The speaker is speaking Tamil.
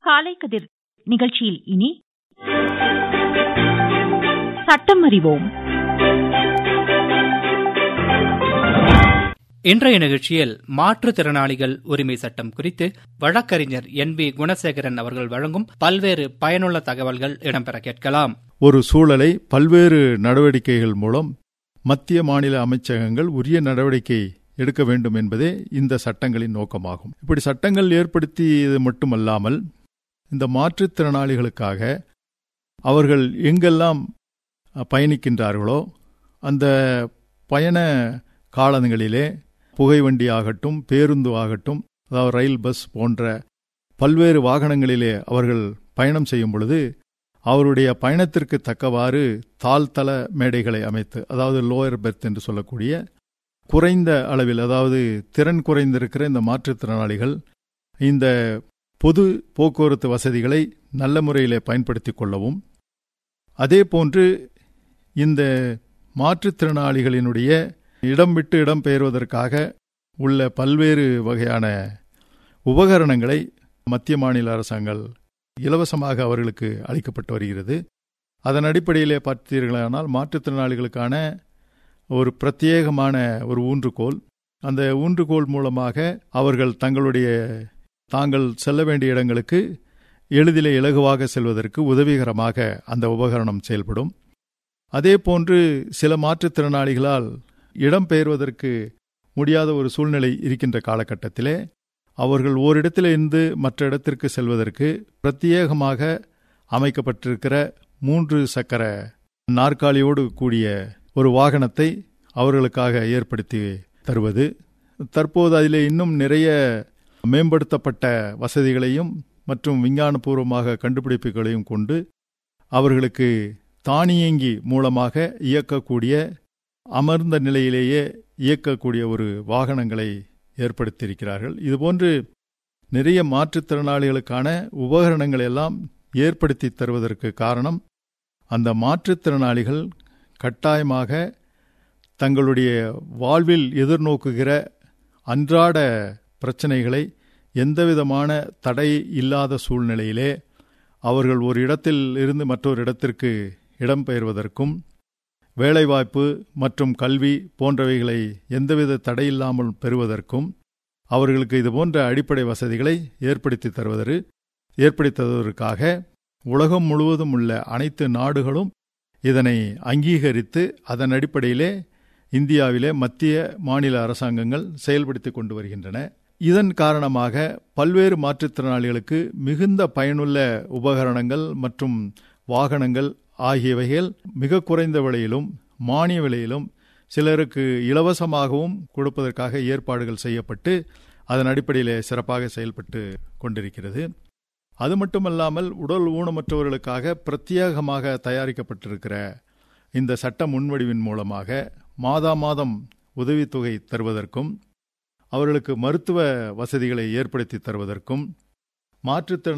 காலை கதிர் நிகழ்ச்சியில் இனி சட்டம் அறிவோம் இன்றைய நிகழ்ச்சியில் மாற்றுத்திறனாளிகள் உரிமை சட்டம் குறித்து வழக்கறிஞர் என் பி குணசேகரன் அவர்கள் வழங்கும் பல்வேறு பயனுள்ள தகவல்கள் இடம்பெற கேட்கலாம் ஒரு சூழலை பல்வேறு நடவடிக்கைகள் மூலம் மத்திய மாநில அமைச்சகங்கள் உரிய நடவடிக்கை எடுக்க வேண்டும் என்பதே இந்த சட்டங்களின் நோக்கமாகும் இப்படி சட்டங்கள் ஏற்படுத்தியது மட்டுமல்லாமல் இந்த மாற்றுத்திறனாளிகளுக்காக அவர்கள் எங்கெல்லாம் பயணிக்கின்றார்களோ அந்த பயண காலங்களிலே புகைவண்டி ஆகட்டும் பேருந்து ஆகட்டும் அதாவது ரயில் பஸ் போன்ற பல்வேறு வாகனங்களிலே அவர்கள் பயணம் செய்யும் பொழுது அவருடைய பயணத்திற்கு தக்கவாறு தாழ்த்தள மேடைகளை அமைத்து அதாவது லோயர் பெர்த் என்று சொல்லக்கூடிய குறைந்த அளவில் அதாவது திறன் குறைந்திருக்கிற இந்த மாற்றுத்திறனாளிகள் இந்த பொது போக்குவரத்து வசதிகளை நல்ல முறையில் பயன்படுத்தி கொள்ளவும் அதே போன்று இந்த மாற்றுத்திறனாளிகளினுடைய இடம் விட்டு இடம் பெயர்வதற்காக உள்ள பல்வேறு வகையான உபகரணங்களை மத்திய மாநில அரசாங்கள் இலவசமாக அவர்களுக்கு அளிக்கப்பட்டு வருகிறது அதன் அடிப்படையிலே பார்த்தீர்களானால் மாற்றுத்திறனாளிகளுக்கான ஒரு பிரத்யேகமான ஒரு ஊன்றுகோல் அந்த ஊன்றுகோல் மூலமாக அவர்கள் தங்களுடைய தாங்கள் செல்ல வேண்டிய இடங்களுக்கு எளிதிலே இலகுவாக செல்வதற்கு உதவிகரமாக அந்த உபகரணம் செயல்படும் அதே போன்று சில மாற்றுத்திறனாளிகளால் இடம்பெயர்வதற்கு முடியாத ஒரு சூழ்நிலை இருக்கின்ற காலகட்டத்திலே அவர்கள் ஓரிடத்திலிருந்து மற்ற இடத்திற்கு செல்வதற்கு பிரத்யேகமாக அமைக்கப்பட்டிருக்கிற மூன்று சக்கர நாற்காலியோடு கூடிய ஒரு வாகனத்தை அவர்களுக்காக ஏற்படுத்தி தருவது தற்போது அதில் இன்னும் நிறைய மேம்படுத்தப்பட்ட வசதிகளையும் மற்றும் விஞ்ஞானபூர்வமாக கண்டுபிடிப்புகளையும் கொண்டு அவர்களுக்கு தானியங்கி மூலமாக இயக்கக்கூடிய அமர்ந்த நிலையிலேயே இயக்கக்கூடிய ஒரு வாகனங்களை ஏற்படுத்தியிருக்கிறார்கள் இதுபோன்று நிறைய மாற்றுத்திறனாளிகளுக்கான உபகரணங்கள் எல்லாம் ஏற்படுத்தி தருவதற்கு காரணம் அந்த மாற்றுத்திறனாளிகள் கட்டாயமாக தங்களுடைய வாழ்வில் எதிர்நோக்குகிற அன்றாட பிரச்சனைகளை எந்தவிதமான தடை இல்லாத சூழ்நிலையிலே அவர்கள் ஒரு இடத்தில் இருந்து மற்றொரு இடத்திற்கு இடம்பெயர்வதற்கும் வேலைவாய்ப்பு மற்றும் கல்வி போன்றவைகளை எந்தவித தடையில்லாமல் பெறுவதற்கும் அவர்களுக்கு இதுபோன்ற அடிப்படை வசதிகளை ஏற்படுத்தி தருவதற்கு ஏற்படுத்துவதற்காக உலகம் முழுவதும் உள்ள அனைத்து நாடுகளும் இதனை அங்கீகரித்து அதன் அடிப்படையிலே இந்தியாவிலே மத்திய மாநில அரசாங்கங்கள் செயல்படுத்தி கொண்டு வருகின்றன இதன் காரணமாக பல்வேறு மாற்றுத்திறனாளிகளுக்கு மிகுந்த பயனுள்ள உபகரணங்கள் மற்றும் வாகனங்கள் ஆகியவைகள் மிக குறைந்த விலையிலும் மானிய விலையிலும் சிலருக்கு இலவசமாகவும் கொடுப்பதற்காக ஏற்பாடுகள் செய்யப்பட்டு அதன் அடிப்படையில் சிறப்பாக செயல்பட்டு கொண்டிருக்கிறது அது மட்டுமல்லாமல் உடல் ஊனமற்றவர்களுக்காக பிரத்யேகமாக தயாரிக்கப்பட்டிருக்கிற இந்த சட்ட முன்வடிவின் மூலமாக மாதா மாதம் உதவித்தொகை தருவதற்கும் அவர்களுக்கு மருத்துவ வசதிகளை ஏற்படுத்தி தருவதற்கும் மாற்றுத்திறன்